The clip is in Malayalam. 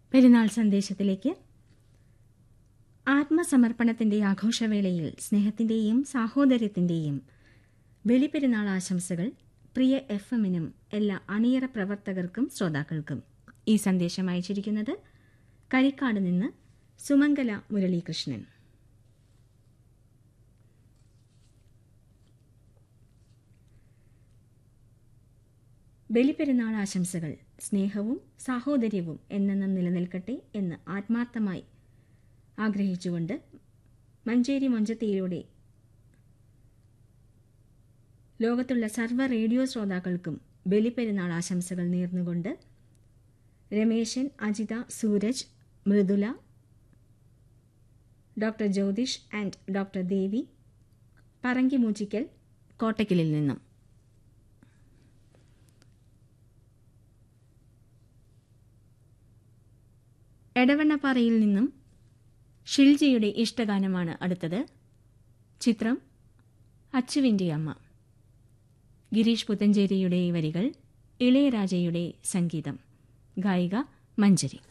പെരുന്നാൾ സന്ദേശത്തിലേക്ക് ആത്മസമർപ്പണത്തിന്റെ ആഘോഷവേളയിൽ സ്നേഹത്തിന്റെയും സാഹോദര്യത്തിന്റെയും ബലിപെരുന്നാൾ ആശംസകൾ പ്രിയ എഫ് എമ്മിനും എല്ലാ അണിയറ പ്രവർത്തകർക്കും ശ്രോതാക്കൾക്കും ഈ സന്ദേശം അയച്ചിരിക്കുന്നത് കരിക്കാട് നിന്ന് സുമംഗല മുരളീകൃഷ്ണൻ ബലിപെരുന്നാൾ ആശംസകൾ സ്നേഹവും സാഹോദര്യവും എന്നെന്നും നിലനിൽക്കട്ടെ എന്ന് ആത്മാർത്ഥമായി ആഗ്രഹിച്ചുകൊണ്ട് മഞ്ചേരി മൊഞ്ചത്തിയിലൂടെ ലോകത്തുള്ള സർവ്വ റേഡിയോ ശ്രോതാക്കൾക്കും ബലിപെരുന്നാൾ ആശംസകൾ നേർന്നുകൊണ്ട് Ramesan Ajitha Sooraj Mridula doctor Jyothish and doctor Devi Parankimoochikkal കോട്ടയ്ക്കലിൽ നിന്നും എടവണ്ണപ്പാറയിൽ നിന്നും ഷിൽജിയുടെ ഇഷ്ടഗാനമാണ് അടുത്തത് ചിത്രം അച്ചുവിൻ്റെ അമ്മ ഗിരീഷ് പുത്തഞ്ചേരിയുടെ വരികൾ ഇളയരാജയുടെ സംഗീതം ഗായിക മഞ്ജരി